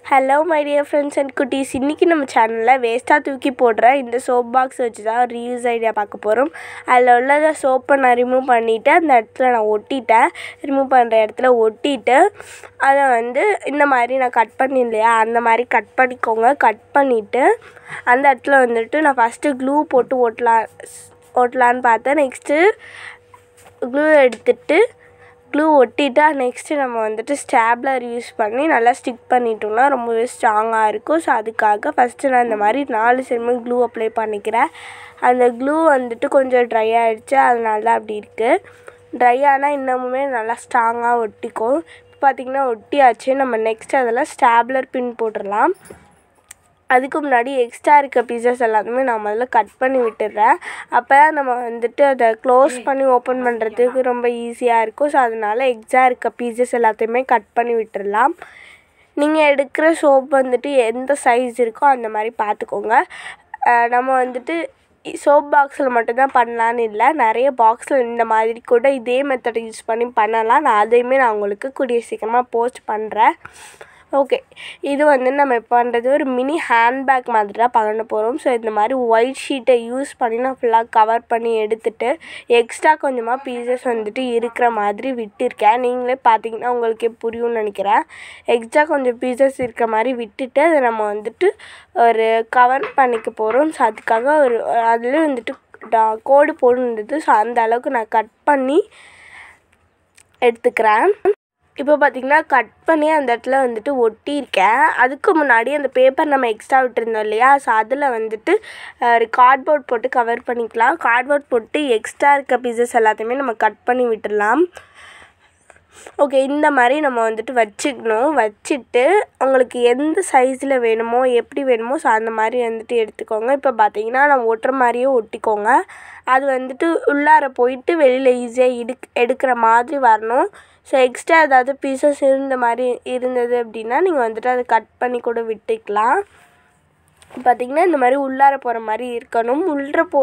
hello my dear friends and குட்டீஸ் இன்றைக்கி நம்ம சேனலில் வேஸ்ட்டாக தூக்கி போடுற இந்த சோப் பாக்ஸ் வச்சு தான் ரீயூஸ் ஐடியா பார்க்க போகிறோம் அதில் உள்ள சோப்பை நான் ரிமூவ் பண்ணிவிட்டு அந்த இடத்துல நான் ஒட்டிட்டேன் ரிமூவ் பண்ணுற இடத்துல ஒட்டிட்டு அதை வந்து இந்த மாதிரி நான் கட் பண்ணி இல்லையா அந்த மாதிரி கட் பண்ணிக்கோங்க கட் பண்ணிவிட்டு அந்த இடத்துல வந்துட்டு நான் ஃபஸ்ட்டு க்ளூ போட்டு ஒட்டலாம் ஒட்டலான்னு பார்த்தேன் நெக்ஸ்ட்டு க்ளூ எடுத்துட்டு க்ளூ ஒட்டிட்டா நெக்ஸ்ட்டு நம்ம வந்துட்டு ஸ்டாப்லர் யூஸ் பண்ணி நல்லா ஸ்டிக் பண்ணிட்டோம்னா ரொம்பவே ஸ்ட்ராங்காக இருக்கும் ஸோ அதுக்காக ஃபஸ்ட்டு நான் இந்த மாதிரி நாலு செம்மு க்ளூ அப்ளை பண்ணிக்கிறேன் அந்த க்ளூ வந்துட்டு கொஞ்சம் ட்ரை ஆகிடுச்சு அதனால தான் அப்படி இருக்குது ட்ரை ஆனால் இன்னமுமே நல்லா ஸ்ட்ராங்காக ஒட்டிக்கும் இப்போ பார்த்திங்கன்னா ஒட்டியாச்சு நம்ம நெக்ஸ்ட் அதில் ஸ்டாப்லர் பின் போட்டுடலாம் அதுக்கு முன்னாடி எக்ஸ்ட்ரா இருக்க பீசஸ் எல்லாத்தையுமே நான் முதல்ல கட் பண்ணி விட்டுடுறேன் அப்போ தான் நம்ம வந்துட்டு அதை க்ளோஸ் பண்ணி ஓப்பன் பண்ணுறதுக்கு ரொம்ப ஈஸியாக இருக்கும் ஸோ அதனால் எக்ஸ்ட்ரா இருக்க பீசஸ் எல்லாத்தையுமே கட் பண்ணி விட்டுடலாம் நீங்கள் எடுக்கிற சோப் வந்துட்டு எந்த சைஸ் இருக்கோ அந்த மாதிரி பார்த்துக்கோங்க அஹ் நம்ம வந்துட்டு சோப் பாக்ஸில் மட்டும்தான் பண்ணலான்னு இல்லை நிறைய பாக்ஸில் இந்த மாதிரி கூட இதே மெத்தடை யூஸ் பண்ணி பண்ணலாம் நான் அதையுமே நான் உங்களுக்கு கூடிய சீக்கிரமாக போஸ்ட் பண்ணுறேன் ஓகே இது வந்து நம்ம இப்போ பண்ணுறது ஒரு மினி ஹேண்ட்பேக் மாதிரி தான் பண்ண போகிறோம் ஸோ இந்த மாதிரி ஒயிட் ஷீட்டை யூஸ் பண்ணி நான் ஃபுல்லாக கவர் பண்ணி எடுத்துட்டு எக்ஸ்ட்ரா கொஞ்சமாக பீசஸ் வந்துட்டு இருக்கிற மாதிரி விட்டுருக்கேன் நீங்களே பார்த்தீங்கன்னா உங்களுக்கே புரியும்னு நினைக்கிறேன் எக்ஸ்ட்ரா கொஞ்சம் பீசஸ் இருக்கிற மாதிரி விட்டுட்டு அதை நம்ம வந்துட்டு ஒரு கவர் பண்ணிக்க போகிறோம் ஸோ அதுக்காக ஒரு அதுலேயும் வந்துட்டு டா- கோடு போடுன்றது ஸோ அந்த அளவுக்கு நான் கட் பண்ணி எடுத்துக்கிறேன் இப்போ பார்த்தீங்கன்னா கட் பண்ணி அந்த இடத்துல வந்துட்டு ஒட்டியிருக்கேன் அதுக்கு முன்னாடி அந்த பேப்பர் நம்ம எக்ஸ்ட்ரா விட்டுருந்தோம் இல்லையா ஸோ அதில் வந்துட்டு அஹ், ஒரு கார்ட்போர்ட் போட்டு கவர் பண்ணிக்கலாம் கார்ட்போர்ட் போட்டு எக்ஸ்ட்ரா இருக்க பீசஸ் எல்லாத்தையுமே நம்ம கட் பண்ணி விட்டுடலாம் ஓகே இந்த மாதிரி நம்ம வந்துட்டு வச்சுக்கணும் வச்சுட்டு உங்களுக்கு எந்த சைஸில் வேணுமோ எப்படி வேணுமோ ஸோ அந்த மாதிரி வந்துட்டு எடுத்துக்கோங்க இப்போ பார்த்தீங்கன்னா நம்ம ஒட்டுற மாதிரியே ஒட்டிக்கோங்க அது வந்துட்டு உள்ளார போயிட்டு வெளியில் ஈஸியாக எடுக் எடுக்கிற மாதிரி வரணும் ஸோ எக்ஸ்ட்ரா ஏதாவது பீசஸ் இருந்த மாதிரி இருந்தது அப்படின்னா நீங்கள் வந்துட்டு அதை கட் பண்ணி கூட விட்டுக்கலாம் பார்த்திங்கன்னா இந்த மாதிரி உள்ளார போகிற மாதிரி இருக்கணும் உள்ற போ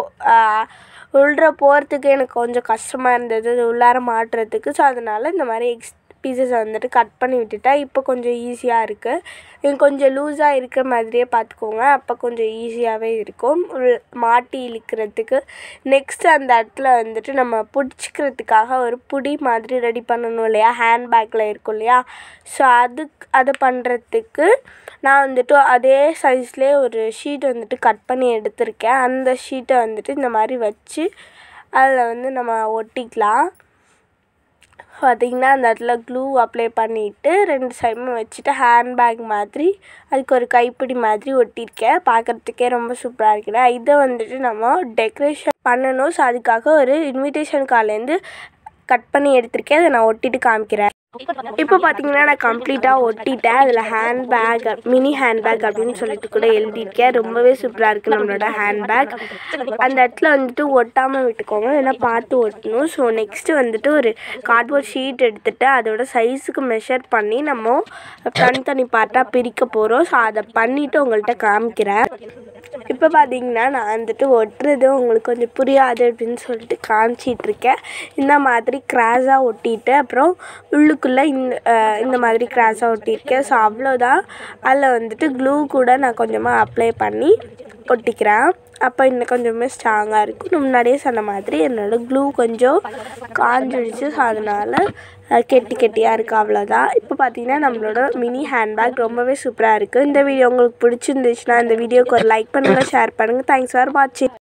உள்ற போகிறதுக்கு எனக்கு கொஞ்சம் கஷ்டமாக இருந்தது அது உள்ளார மாட்டுறதுக்கு ஸோ அதனால் இந்த மாதிரி எக்ஸ் பீசஸ் வந்துட்டு கட் பண்ணி விட்டுட்டா இப்போ கொஞ்சம் ஈஸியாக இருக்குது இது கொஞ்சம் லூஸாக இருக்கிற மாதிரியே பார்த்துக்கோங்க அப்போ கொஞ்சம் ஈஸியாகவே இருக்கும் உள் மாட்டி இழுக்கிறதுக்கு நெக்ஸ்ட் அந்த இடத்துல வந்துட்டு நம்ம பிடிச்சிக்கிறதுக்காக ஒரு புடி மாதிரி ரெடி பண்ணணும் இல்லையா ஹேண்ட்பேக்கில் இருக்கும் இல்லையா ஸோ அதுக்கு அதை பண்ணுறதுக்கு நான் வந்துட்டு அதே சைஸ்லேயே ஒரு ஷீட் வந்துட்டு கட் பண்ணி எடுத்திருக்கேன் அந்த ஷீட்டை வந்துட்டு இந்த மாதிரி வச்சு அதில் வந்து நம்ம ஒட்டிக்கலாம் பார்த்திங்கன்னா அந்த இடத்துல க்ளூ அப்ளை பண்ணிவிட்டு ரெண்டு சைடும் வச்சுட்டு ஹேண்ட்பேக் மாதிரி அதுக்கு ஒரு கைப்பிடி மாதிரி ஒட்டியிருக்கேன் பார்க்குறதுக்கே ரொம்ப சூப்பராக இருக்குல்ல இதை வந்துட்டு நம்ம டெக்கரேஷன் பண்ணணும் ஸோ அதுக்காக ஒரு இன்விடேஷன் கார்ட்லேருந்து கட் பண்ணி எடுத்திருக்கேன் அதை நான் ஒட்டிட்டு காமிக்கிறேன் இப்போ பார்த்தீங்கன்னா நான் கம்ப்ளீட்டாக ஒட்டிட்டேன் அதில் ஹேண்ட்பேக் மினி ஹேண்ட்பேக் அப்படின்னு சொல்லிட்டு கூட எழுதியிருக்கேன் ரொம்பவே சூப்பராக இருக்குது நம்மளோட ஹேண்ட்பேக் அந்த இடத்துல வந்துட்டு ஒட்டாமல் விட்டுக்கோங்க ஏன்னா பார்த்து ஒட்டணும் ஸோ நெக்ஸ்ட்டு வந்துட்டு ஒரு கார்ட்போர்ட் ஷீட் எடுத்துகிட்டு அதோட சைஸுக்கு மெஷர் பண்ணி நம்ம தனித்தனி பார்ட்டாக பிரிக்க போகிறோம் ஸோ அதை பண்ணிவிட்டு உங்கள்கிட்ட காமிக்கிறேன் இப்போ பார்த்தீங்கன்னா நான் வந்துட்டு ஒட்டுறது உங்களுக்கு கொஞ்சம் புரியாது அப்படின்னு சொல்லிட்டு காமிச்சிட்டு இருக்கேன் இந்த மாதிரி கிராஸாக ஒட்டிட்டு அப்புறம் உள்ளுக்குள்ளே இந்த அஹ், இந்த மாதிரி கிராஸாக ஒட்டியிருக்கேன் ஸோ அவ்வளோதான் அதில் வந்துட்டு க்ளூ கூட நான் கொஞ்சமாக அப்ளை பண்ணி ஒட்டிக்கிறேன் அப்போ இன்னும் கொஞ்சமே ஸ்ட்ராங்காக இருக்கும் நான் முன்னாடியே சொன்ன மாதிரி என்னோட க்ளூ கொஞ்சம் காஞ்சிடுச்சு ஸோ அதனால் அஹ், கெட்டி கெட்டியாக இருக்குது அவ்வளோதான் இப்போ பார்த்தீங்கன்னா நம்மளோட மினி ஹேண்ட்பேக் ரொம்பவே சூப்பராக இருக்குது இந்த வீடியோ உங்களுக்கு பிடிச்சிருந்துச்சுன்னா இந்த வீடியோக்கு ஒரு லைக் பண்ணுங்கள் ஷேர் பண்ணுங்கள் தேங்க்ஸ் ஃபார் வாட்சிங்